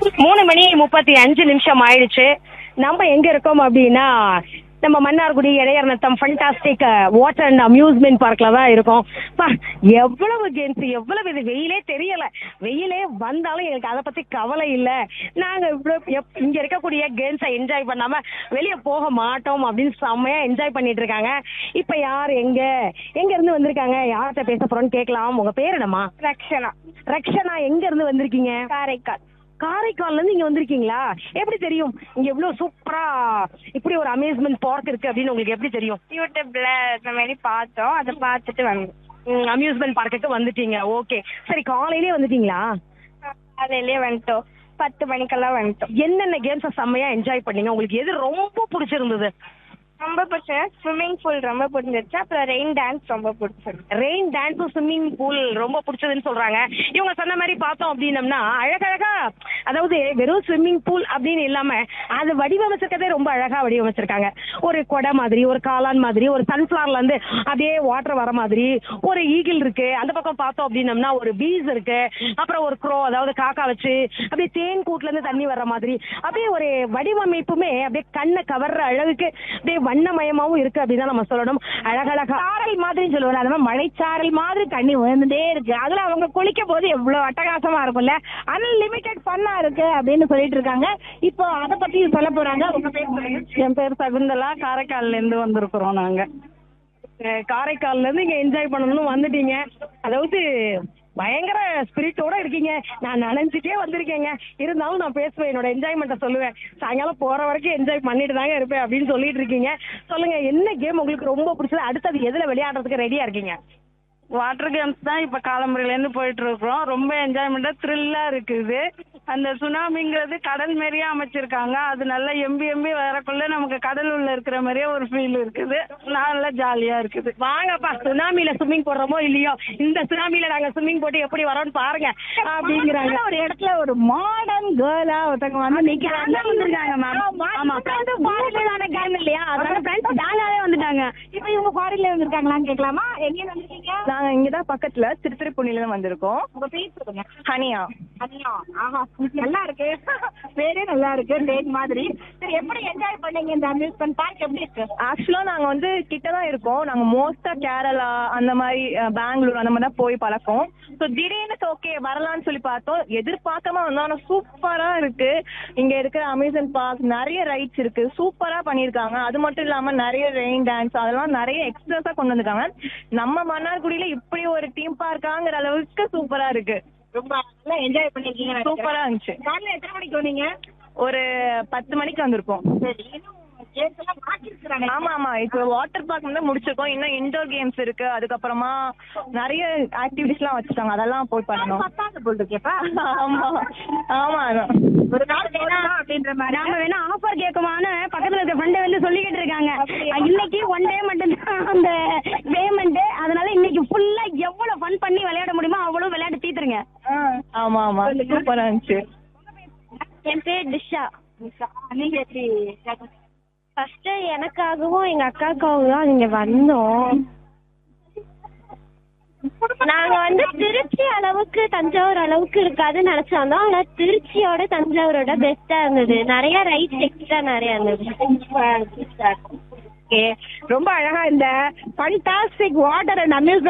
மூணு மணி முப்பத்தி அஞ்சு நிமிஷம் ஆயிடுச்சு நம்ம எங்க இருக்கோம் அப்படின்னா நம்ம Mannargudi Idaiyar Natham fantastic water and amusement பார்க்ல தான் இருக்கோம் பா எவ்வளவு கேம்ஸ் எவ்வளவு இது வெயிலே தெரியல வெயிலே வந்தாலும் எங்களுக்கு அதை பத்தி கவலை இல்ல நாங்க இவ்வளவு எப்- இங்க இருக்கக்கூடிய கேம்ஸை என்ஜாய் பண்ணாம வெளியே போக மாட்டோம் அப்படின்னு செம்மையா என்ஜாய் பண்ணிட்டு இருக்காங்க இப்ப யார் எங்க எங்க இருந்து வந்திருக்காங்க யார்கிட்ட பேச போறோம்னு கேட்கலாம் உங்க பேர் என்னம்மா ரக்ஷனா ரக்ஷனா எங்க இருந்து வந்திருக்கீங்க காரைக்கால் காரைக்கால்ல இருந்து இங்க வந்திருக்கீங்களா எப்படி தெரியும் இங்க எவ்வளவு சூப்பரா இப்படி ஒரு அமேஸ்மெண்ட் பார்க் இருக்கு அப்படின்னு உங்களுக்கு எப்படி தெரியும் யூடியூப்ல இந்த மாதிரி பார்த்தோம் அதை பார்த்துட்டு வந்தோம் அம்யூஸ்மெண்ட் பார்க்குக்கு வந்துட்டீங்க ஓகே சரி காலையிலே வந்துட்டீங்களா காலையிலேயே வந்துட்டோம் பத்து மணிக்கெல்லாம் வந்துட்டோம் என்னென்ன கேம்ஸை செம்மையா என்ஜாய் பண்ணீங்க உங்களுக்கு எது ரொம்ப பிடிச்சிருந்தது ரொம்ப பிடிச்சது ஸ்விம்மிங் பூல் ரொம்ப பிடிச்சிருச்சு அப்புறம் ரெயின் டான்ஸ் ரொம்ப பிடிச்சிருக்கு ரெயின் டான்ஸ் ஸ்விம்மிங் பூல் ரொம்ப பிடிச்சதுன்னு சொல்றாங்க இவங்க சொன்ன மாதிரி பார்த்தோம் அப்படின்னம்னா அழகழகா அதாவது வெறும் ஸ்விம்மிங் பூல் அப்படின்னு இல்லாம அது வடிவமைச்சிருக்கதே ரொம்ப அழகா வடிவமைச்சிருக்காங்க ஒரு கொடை மாதிரி ஒரு காளான் மாதிரி ஒரு சன்ஃபிளவர்ல இருந்து அப்படியே வாட்டர் வர மாதிரி ஒரு ஈகிள் இருக்கு அந்த பக்கம் பார்த்தோம் அப்படின்னம்னா ஒரு பீஸ் இருக்கு அப்புறம் ஒரு க்ரோ அதாவது காக்கா வச்சு அப்படியே தேன் கூட்டுல இருந்து தண்ணி வர்ற மாதிரி அப்படியே ஒரு வடிவமைப்புமே அப்படியே கண்ணை கவர்ற அளவுக்கு அப்படியே வண்ணமயமாவும் இருக்கு அப்படின்னு தான் நம்ம சொல்லணும் அழகழகா சாரல் மாதிரி சொல்லுவாங்க அந்த மாதிரி மழைச்சாரல் மாதிரி தண்ணி விழுந்துட்டே இருக்கு அதுல அவங்க குளிக்கும் போது எவ்வளவு அட்டகாசமா இருக்கும்ல அன்லிமிட்டெட் ஃபன்னா இருக்கு அப்படின்னு சொல்லிட்டு இருக்காங்க இப்போ அதை பத்தி சொல்ல போறாங்க உங்க பேர் சொல்லுங்க என் பேர் சகுந்தலா காரைக்கால்ல இருந்து வந்திருக்கிறோம் நாங்க அஹ் காரைக்கால்ல இருந்து இங்க என்ஜாய் பண்ணணும்னு வந்துட்டீங்க அதாவது பயங்கர ஸ்பிரிட்டோட இருக்கீங்க நான் நனைஞ்சிட்டே வந்திருக்கேங்க இருந்தாலும் நான் பேசுவேன் என்னோட என்ஜாய்மெண்ட்டை சொல்லுவேன் சாயங்காலம் போற வரைக்கும் என்ஜாய் பண்ணிட்டு தாங்க இருப்பேன் அப்படின்னு சொல்லிட்டு இருக்கீங்க சொல்லுங்க என்ன கேம் உங்களுக்கு ரொம்ப பிடிச்சது அடுத்தது எதுல விளையாடுறதுக்கு ரெடியா இருக்கீங்க வாட்டர் கேம்ஸ் தான் இப்ப காலம்பரையில இருந்து போயிட்டு இருக்கிறோம் ரொம்ப என்ஜாய்மெண்டா த்ரில்லா இருக்குது அந்த சுனாமிங்கிறது கடல் மாதிரியே அமைச்சிருக்காங்க அது நல்லா எம்பி எம்பி வரக்குள்ள நமக்கு கடல் உள்ள இருக்கிற மாதிரியே ஒரு ஃபீல் இருக்குது நல்லா ஜாலியா இருக்குது வாங்கப்பா சுனாமில ஸ்விம்மிங் போடுறோமோ இல்லையோ இந்த சுனாமில நாங்க ஸ்விம்மிங் போட்டு எப்படி வரோம்னு பாருங்க அப்படிங்கிறாங்க ஒரு இடத்துல ஒரு மாடர்ன் கேர்லா ஒருத்தவங்க வந்து நிக்கிறாங்க வந்திருக்காங்க மேம் ஆமா வந்து ஃபாரின்ல கேம் இல்லையா அதனால ஃப்ரெண்ட்ஸ் ஜாலியாவே வந்துட்டாங்க இப்போ இவங்க ஃபாரின்ல வந்திருக்காங்களான்னு கேட்கலாமா எங்க வந்திருக்கீங்க நாங்க இங்கதான் பக்கத்துல திருத்திருப்புணில இருந்து வந்திருக்கோம் உங்க பேர் சொல்லுங்க ஹனியா அனியா ஆஹா நல்லா இருக்கு பேரே நல்லா இருக்கு டேட் மாதிரி சரி எப்படி என்ஜாய் பண்ணீங்க இந்த அம்யூஸ்மெண்ட் பார்க் எப்படி இருக்கு ஆக்சுவலா நாங்க வந்து கிட்ட தான் இருக்கோம் நாங்க மோஸ்டா கேரளா அந்த மாதிரி அஹ், பெங்களூர் அந்த மாதிரி தான் போய் பழக்கம் ஸோ திடீர்னு ஓகே வரலாம்னு சொல்லி பார்த்தோம் எதிர்பார்க்காம வந்தோம் ஆனா சூப்பரா இருக்கு இங்க இருக்கிற அமேசன் பார்க் நிறைய ரைட்ஸ் இருக்கு சூப்பரா பண்ணிருக்காங்க அது மட்டும் இல்லாம நிறைய ரெயின் டான்ஸ் அதெல்லாம் நிறைய எக்ஸ்ட்ராஸா கொண்டு வந்திருக்காங்க நம்ம மன்னார்குடியில இப்படி ஒரு தீம் பார்க்காங்கிற அளவுக்கு சூப்பரா இருக்கு ரொம்ப நல்லா என்ஜாய் பண்ணிருக்கீங்க சூப்பரா இருந்துச்சு காலையில எத்தனை மணிக்கு வந்தீங்க ஒரு பத்து மணிக்கு வந்திருக்கோம் சரி இன்னும் கேம்ஸ் எல்லாம் மாத்திருக்கிறாங்க ஆமா ஆமா இப்போ வாட்டர் பார்க் வந்து முடிச்சிருக்கோம் இன்னும் இன்டோர் கேம்ஸ் இருக்கு அதுக்கப்புறமா நிறைய ஆக்டிவிட்டிஸ் எல்லாம் வச்சிருக்காங்க அதெல்லாம் போய் பண்ணணும் பத்தாவது போல் இருக்கேப்பா ஆமா ஆமா அதான். ஒரு நாள் வேணாம் அப்படின்ற மாதிரி நாம வேணா ஆஃபர் கேட்குமான்னு பக்கத்துல இருக்க ஃப்ரெண்டை வந்து சொல்லிக்கிட்டு இருக்காங்க இன்னைக்கு ஒன் டே மட்டும்தான் அந்த பேமெண்ட் அதனால இன்னைக்கு ஃபுல்லா எவ்வளவு ஃபன் பண்ணி விளையாட முடியுமோ அவ்வளவு விளையாட்டு தீத்துருங்க ஆமா ஆமா சூப்பரா இருந்துச்சு என் பேர் டிஷா நீங்க எப்படி ஃபர்ஸ்ட் எனக்காகவும் எங்க அக்காக்காகவும் தான் இங்க வந்தோம் நாங்க வந்து திருச்சி அளவுக்கு தஞ்சாவூர் அளவுக்கு இருக்காதுன்னு நினைச்சு வந்தோம் ஆனா திருச்சியோட தஞ்சாவூரோட பெஸ்டா இருந்தது நிறைய ரைட்ஸ் எக்ஸ்ட்ரா நிறைய இருந்தது ரொம்ப அழகா இந்த ஃபண்டாஸ்டிக் வாட்டர் அண்ட் அம்யூஸ்மெண்ட்